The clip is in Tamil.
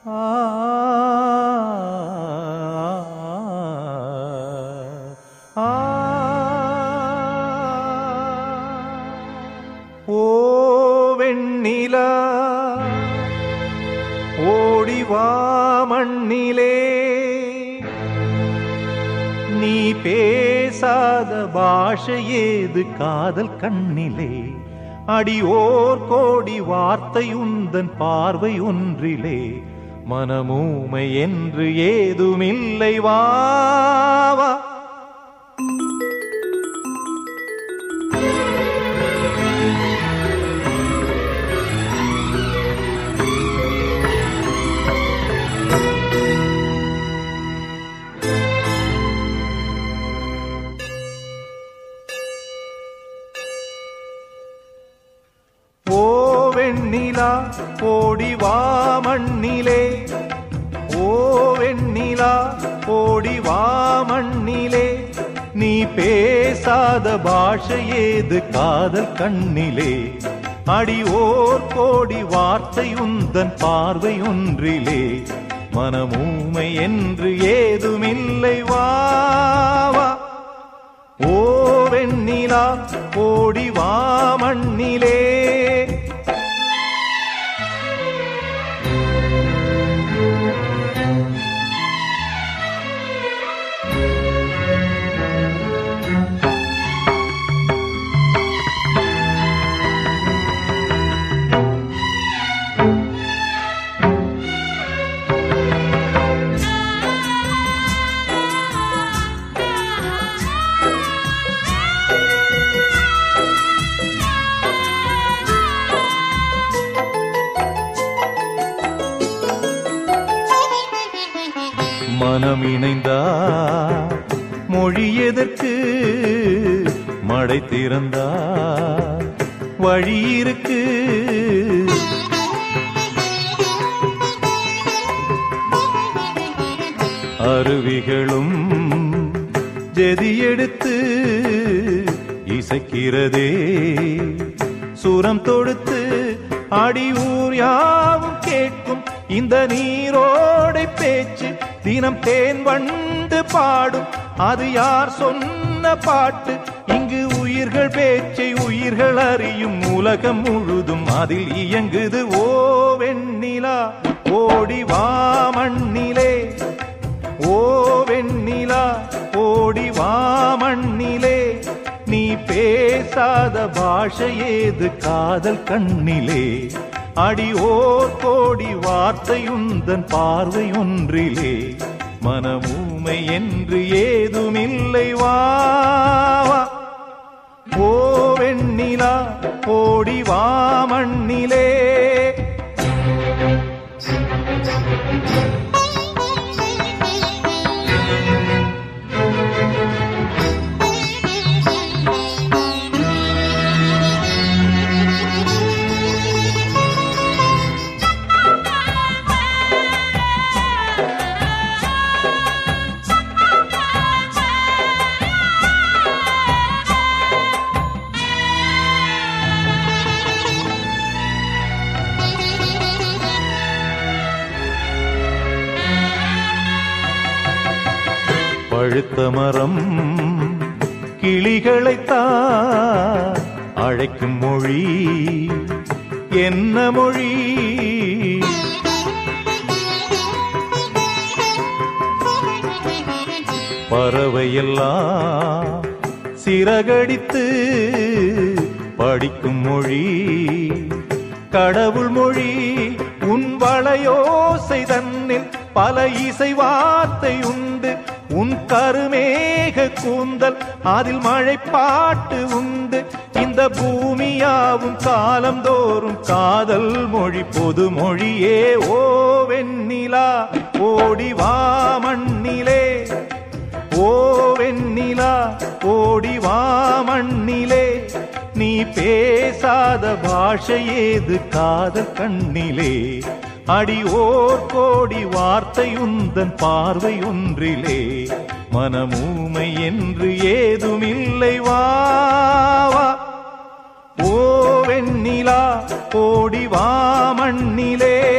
ஓ வெண்ணிலா ஓடிவா மண்ணிலே நீ பேசாத பாஷை ஏது காதல் கண்ணிலே அடி ஓர் கோடி வார்த்தை உந்தன் பார்வை ஒன்றிலே மனமூமை என்று ஏதுமில்லை வா வா. ஓ வெண்ணிலா ஓடி வா மண்ணிலே ஓ வெண்ணிலா ஓடி வா மண்ணிலே நீ பேசாத பாஷை ஏது காதல் கண்ணிலே அடி ஓர் கோடி வார்த்தை உந்தன் பார்வை ஒன்றிலே மனமூமை என்று ஏதுமில்லை வா வா. ஓ வெண்ணிலா ஓடி வா மண்ணிலே மனம் இணைந்தா மொழி எதற்கு மழை திறந்தா வழி இருக்கு அருவிகளும் ஜெதி எடுத்து இசைக்கிறதே சுரம் தொடுத்து அடி ஊர் யாவும் கேட்கும் இந்த நீரோடை பேச்சு தினம் தேன் வண்டு பாடும் அது யார் சொன்ன பாட்டு இங்கு உயிர்கள் பேச்சை உயிர்கள் அறியும் உலகம் முழுதும் அதில் இயங்குது ஓ வெண்ணிலா ஓடி வா மண்ணிலே ஓ வெண்ணிலா ஓடி வா மண்ணிலே நீ பேசாத பாஷை ஏது காதல் கண்ணிலே அடி ஓர் கோடி வார்த்தையுந்தன் பார்வை ஒன்றிலே மனமூமை என்று ஏதுமில்லை வா வா. ஓ வெண்ணிலா ஓடி வா மண்ணிலே பழுத்த மரம் கிளிகளைத்தான் அழைக்கும் மொழி என்ன மொழி பறவையெல்லாம் சிறகடித்து படிக்கும் மொழி கடவுள் மொழி உன் வளையோசை தன்னில் பல இசை வார்த்தை உண்டு உன் கருமேக கூந்தல் அதில் மழை பாட்டு உண்டு இந்த பூமியாவும் காலந்தோறும் காதல் மொழி பொது மொழியே ஓ வெண்ணிலா ஓடி வா மண்ணிலே ஓ வெண்ணிலா ஓடி வா மண்ணிலே நீ பேசாத பாஷை ஏது காதல் கண்ணிலே அடி ஓர் கோடி வார்த்தை உந்தன் பார்வை ஒன்றிலே மனமூமை என்று ஏதுமில்லை வா வா. ஓ வெண்ணிலா ஓடி வா மண்ணிலே